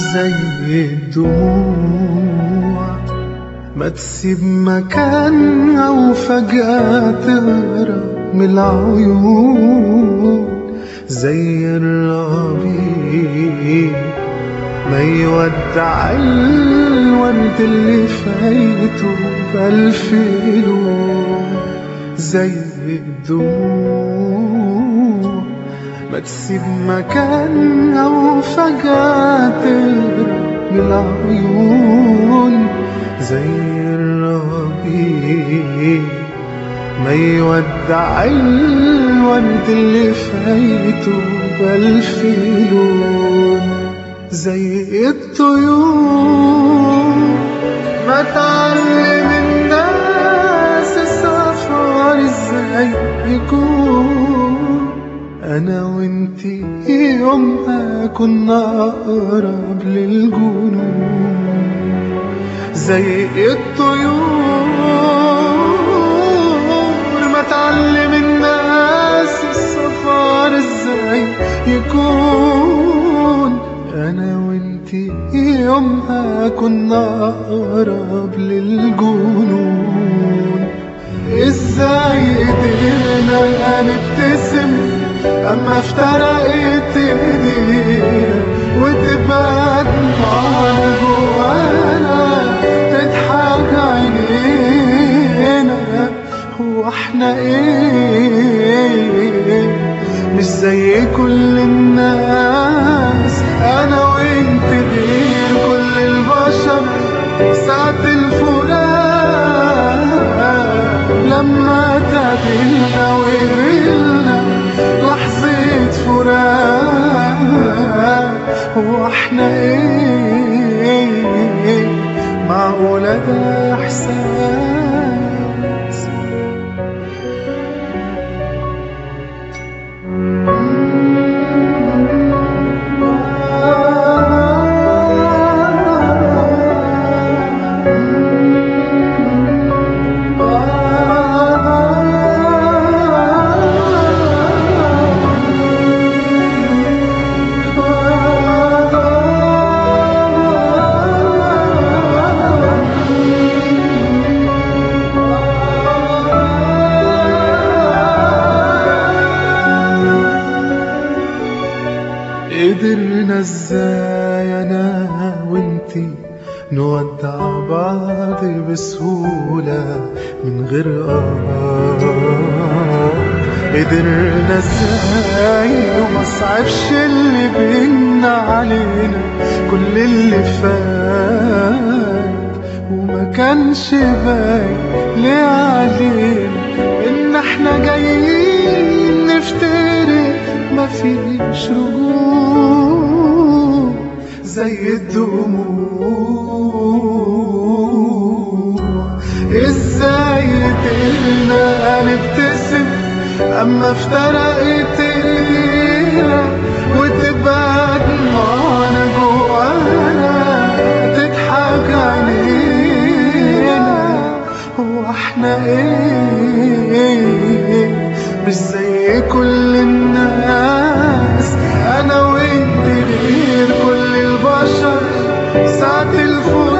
زي الدموع ما تسيب مكانها وفجأة تهرب من العيون زي الربيع ما يودع الورد اللي فايته بألف لون زي الدموع ما تسيب مكانها وفجأة تهرب من العيون زي الربيع ما يودع الورد اللي فايته بألف لون زي الطيور ما تعلم الناس السفر ازاي يكون انا وانتي يومها كنا اقرب للجنون زي الطيور ما تعلم الناس السفر ازاي يكون انا وانتي يومها كنا اقرب للجنون ازاي قدرنا نبتسم اما افترقت ايدينا وتبقى دموعنا جوانا تضحك عينينا هو احنا ايه مش زي كل الناس انا وانت غير كل البشر ساعة الفراق لما تقابلنا وقبلنا لحظة فراق هو احنا ايه معقولة ده احساس قدرنا ازاي انا وانتي نودع بعض بسهولة من غير قرار قدرنا ازاي وما صعبش اللي بينا علينا كل اللي فات وما كانش باين ليه علينا ان احنا جايين نفترق مفيش رجوع زي الدموع ازاي قدرنا نبتسم اما افترقت ايدينا وتبقى دموعنا جوانا تضحك علينا هو احنا ايه مش زي كل الناس انا وانت غير كل البشر ساعة الفراق